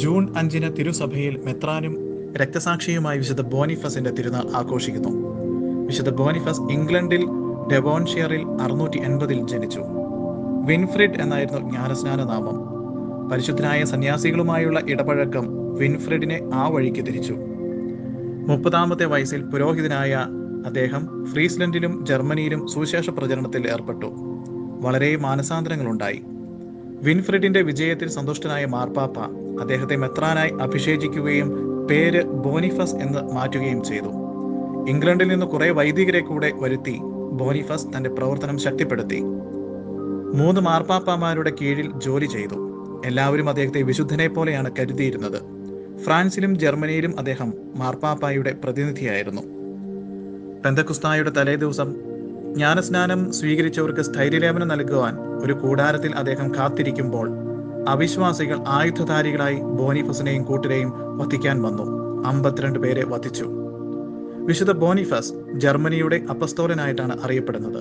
June അഞ്ചിന് തിരുസഭയിൽ മെത്രാനും രക്തസാക്ഷിയുമായി വിശുദ്ധ ബോനിഫസിന്റെ തിരുനാൾ ആഘോഷിക്കുന്നു വിശുദ്ധ ബോനിഫസ് ഇംഗ്ലണ്ടിൽ ഡെവോൺഷിയറിൽ അറുന്നൂറ്റി എൺപതിൽ ജനിച്ചു വിൻഫ്രിഡ് എന്നായിരുന്നു ജ്ഞാനസ്നാന നാമം പരിശുദ്ധനായ സന്യാസികളുമായുള്ള ഇടപഴക്കം വിൻഫ്രിഡിനെ ആ വഴിക്ക് തിരിച്ചു മുപ്പതാമത്തെ വയസ്സിൽ പുരോഹിതനായ അദ്ദേഹം ഫ്രീസ്ലൻഡിലും ജർമ്മനിയിലും സുവിശേഷ പ്രചരണത്തിൽ ഏർപ്പെട്ടു വളരെ മാനസാന്തരങ്ങളുണ്ടായി വിൻഫ്രിഡിന്റെ വിജയത്തിൽ സന്തുഷ്ടനായ മാർപ്പാപ്പ അദ്ദേഹത്തെ മെത്രാനായി അഭിഷേചിക്കുകയും പേര് ബോനിഫസ് എന്ന് മാറ്റുകയും ചെയ്തു ഇംഗ്ലണ്ടിൽ നിന്ന് കുറെ വൈദികരെ കൂടെ വരുത്തി ബോനിഫസ് തന്റെ പ്രവർത്തനം ശക്തിപ്പെടുത്തി മൂന്ന് മാർപ്പാപ്പമാരുടെ കീഴിൽ ജോലി ചെയ്തു എല്ലാവരും അദ്ദേഹത്തെ വിശുദ്ധനെ പോലെയാണ് കരുതിയിരുന്നത് ഫ്രാൻസിലും ജർമ്മനിയിലും അദ്ദേഹം മാർപ്പാപ്പായുടെ പ്രതിനിധിയായിരുന്നു പെന്തക്കുസ്തായുടെ തലേദിവസം ജ്ഞാനസ്നാനം സ്വീകരിച്ചവർക്ക് സ്ഥൈര്യലേപനം നൽകുവാൻ ഒരു കൂടാരത്തിൽ അദ്ദേഹം കാത്തിരിക്കുമ്പോൾ അവിശ്വാസികൾ ആയുധധാരികളായി ബോനിഫസിനെയും കൂട്ടരെയും വധിക്കാൻ വന്നു അമ്പത്തിരണ്ട് പേരെ വധിച്ചു വിശുദ്ധ ബോനിഫസ് ജർമ്മനിയുടെ അപ്പസ്തോലനായിട്ടാണ് അറിയപ്പെടുന്നത്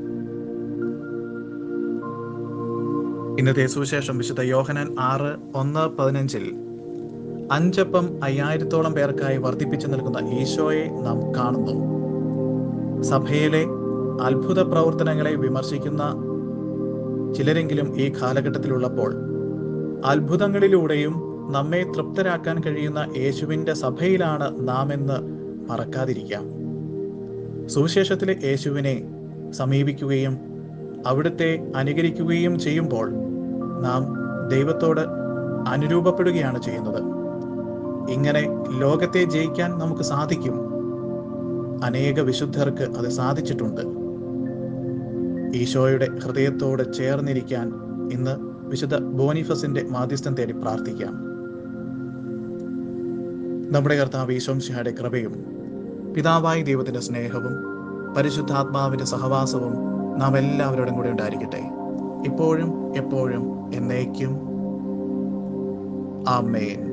ഇന്നത്തെ സുവിശേഷം വിശുദ്ധ യോഹനാൻ ആറ് ഒന്ന് പതിനഞ്ചിൽ അഞ്ചപ്പം അയ്യായിരത്തോളം പേർക്കായി വർദ്ധിപ്പിച്ചു നൽകുന്ന ഈശോയെ നാം കാണുന്നു സഭയിലെ അത്ഭുത പ്രവർത്തനങ്ങളെ വിമർശിക്കുന്ന ചിലരെങ്കിലും ഈ കാലഘട്ടത്തിലുള്ളപ്പോൾ അത്ഭുതങ്ങളിലൂടെയും നമ്മെ തൃപ്തരാക്കാൻ കഴിയുന്ന യേശുവിൻ്റെ സഭയിലാണ് നാം എന്ന് മറക്കാതിരിക്കാം സുവിശേഷത്തിലെ യേശുവിനെ സമീപിക്കുകയും അവിടുത്തെ അനുകരിക്കുകയും ചെയ്യുമ്പോൾ നാം ദൈവത്തോട് അനുരൂപപ്പെടുകയാണ് ചെയ്യുന്നത് ഇങ്ങനെ ലോകത്തെ ജയിക്കാൻ നമുക്ക് സാധിക്കും അനേക വിശുദ്ധർക്ക് അത് സാധിച്ചിട്ടുണ്ട് ഈശോയുടെ ഹൃദയത്തോട് ചേർന്നിരിക്കാൻ ഇന്ന് വിശുദ്ധ ബോനിഫസിന്റെ മാധ്യസ്ഥം തേടി പ്രാർത്ഥിക്കാം നമ്മുടെ കർത്താവ് ഈശോംശിഹയുടെ കൃപയും പിതാവായ ദൈവത്തിന്റെ സ്നേഹവും പരിശുദ്ധാത്മാവിന്റെ സഹവാസവും നാം എല്ലാവരോടും കൂടെ ഉണ്ടായിരിക്കട്ടെ ഇപ്പോഴും എപ്പോഴും എന്നേക്കും ആമേൻ